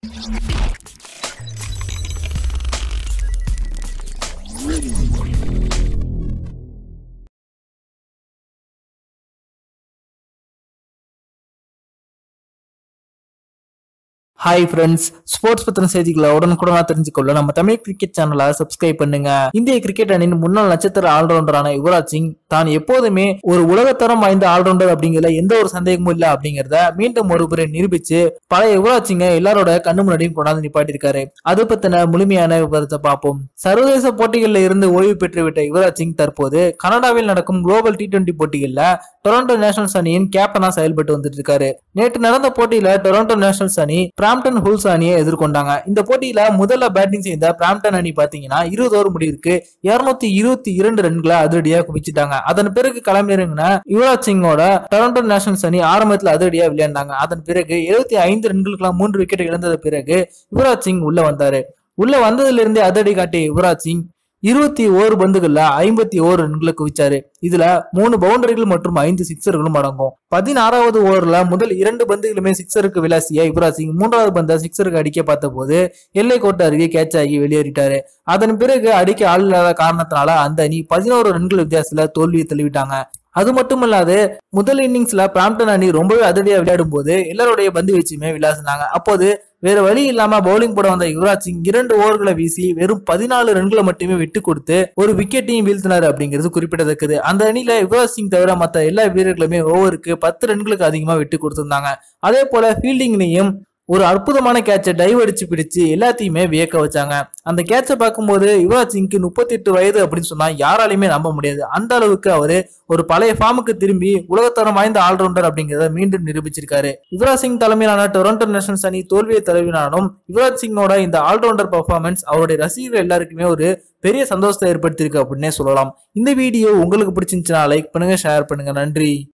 hi friends sports பத்தின செய்திகளை உடனுக்குடனா தெரிஞ்சுக்கொள்ள நம்ம தமிழ் கிரிக்கெட் சேனலை சப்ஸ்கிரைப் பண்ணுங்க இந்திய கிரிக்கெட் அணியின் முன்னாள் நட்சத்திர ஆல்ரவுண்டரான யுவராஜ் சிங் தான் எப்போதுமே ஒரு உலகத்தரம் வாய்ந்த ஆல்ரவுண்டர் அப்படிங்கிறதுல எந்த ஒரு சந்தேகமும் இல்ல அப்படிங்கறத மீண்டும் ஒரு முறை நிரூபிச்சு பழைய யுவராஜ் சிங்கை எல்லாரோட கண்ணு முன்னாடியும் கொண்டாந்து நிப்பாட்டிருக்காரு அது பத்தின முழுமையான விவரத்தை பார்ப்போம் சர்வதேச போட்டிகளில் இருந்து ஓய்வு பெற்றுவிட்ட யுவராஜ் சிங் தற்போது கனடாவில் நடக்கும் குளோபல் டி டுவெண்டி போட்டிகளில் டொரண்டோ நேஷனல்ஸ் அணியின் கேப்டனா செயல்பட்டு வந்துட்டு இருக்காரு நேற்று நடந்த போட்டியில டொரண்டோ நேஷனல்ஸ் அணி பிராம்டன் ஹூல்ஸ் அணியை எதிர்கொண்டாங்க இந்த போட்டியில முதல்ல பேட்டிங் செய்த பிராம்டன் அணி பாத்தீங்கன்னா இருபது ஓவர் முடிவிற்கு இருநூத்தி இருபத்தி இரண்டு ரன்களை அதிரடியா குவிச்சிட்டாங்க அதன் பிறகு களமிறங்கின யுவராஜ் சிங்கோட டொரண்டோ நேஷனல்ஸ் அணி ஆரம்பத்துல அதிரடியா விளையாண்டாங்க அதன் பிறகு எழுபத்தி ஐந்து ரன்களுக்கெல்லாம் மூன்று விக்கெட் இழந்தது பிறகு யுவராஜ் சிங் உள்ள வந்தாரு உள்ள வந்ததுல இருந்தே அதிரடி காட்டிய யுவராஜ் சிங் இருபத்தி ஓரு பந்துகள்ல ஐம்பத்தி ஓரு ரன்களை குவிச்சாரு இதுல மூணு பவுண்டரிகள் மற்றும் ஐந்து சிக்ஸர்களும் அடங்கும் பதினாறாவது ஓவர்ல முதல் இரண்டு பந்துகளுமே சிக்ஸருக்கு விளாசிய யுவராஜ் சிங் மூன்றாவது பந்தை சிக்ஸருக்கு அடிக்க பார்த்த போது எல்லை கோட்டை அருகே கேட்ச் ஆகி வெளியேறிட்டாரு அதன் பிறகு அடிக்க ஆள் இல்லாத காரணத்தினால அந்த அணி பதினோரு ரன்கள் வித்தியாசத்துல தோல்வியை தள்ளிவிட்டாங்க அது மட்டும் இல்லாது முதல் இன்னிங்ஸ்ல பிராம்டன் அணி ரொம்பவே அதிரடியா விளையாடும் போது எல்லாருடைய பந்து வீச்சுமே விளாசினாங்க அப்போது வேற வழி இல்லாம பவுலிங் போட வந்த யுவராஜ் சிங் இரண்டு ஓவர்களை வீசி வெறும் பதினாலு ரன்களை மட்டுமே விட்டு கொடுத்து ஒரு விக்கெட்டையும் வீழ்த்தினார் அப்படிங்கிறது குறிப்பிடத்தக்கது அந்த அணியில யுவராஜ் சிங் தவிர மற்ற எல்லா வீரர்களுமே ஓவருக்கு பத்து ரன்களுக்கு அதிகமா விட்டு கொடுத்திருந்தாங்க அதே போல ஃபீல்டிங்லையும் ஒரு அற்புதமான கேட்சை டைவ் அடிச்சு பிடிச்சு எல்லாத்தையுமே வியக்க வச்சாங்க அந்த கேட்சை பார்க்கும்போது யுவராஜ் சிங்க்கு முப்பத்தி எட்டு வயது அப்படின்னு சொன்னா யாராலையுமே நம்ப முடியாது அந்த அளவுக்கு அவரு ஒரு பழைய ஃபார்முக்கு திரும்பி உலகத்தரம் வாய்ந்த ஆல்ரவுண்டர் அப்படிங்கிறத மீண்டும் நிரூபிச்சிருக்காரு யுவராஜ் சிங் தலைமையிலான டொரண்டோ நேஷனல்ஸ் அணி தோல்வியை தழுவினாலும் யுவராஜ் சிங்கோட இந்த ஆல்ரவுண்டர் பர்ஃபார்மன்ஸ் அவருடைய ரசிகர்கள் எல்லாருக்குமே ஒரு பெரிய சந்தோஷத்தை ஏற்படுத்தியிருக்கு அப்படின்னே சொல்லலாம் இந்த வீடியோ உங்களுக்கு பிடிச்சிருந்துச்சுன்னா லைக் பண்ணுங்க ஷேர் பண்ணுங்க நன்றி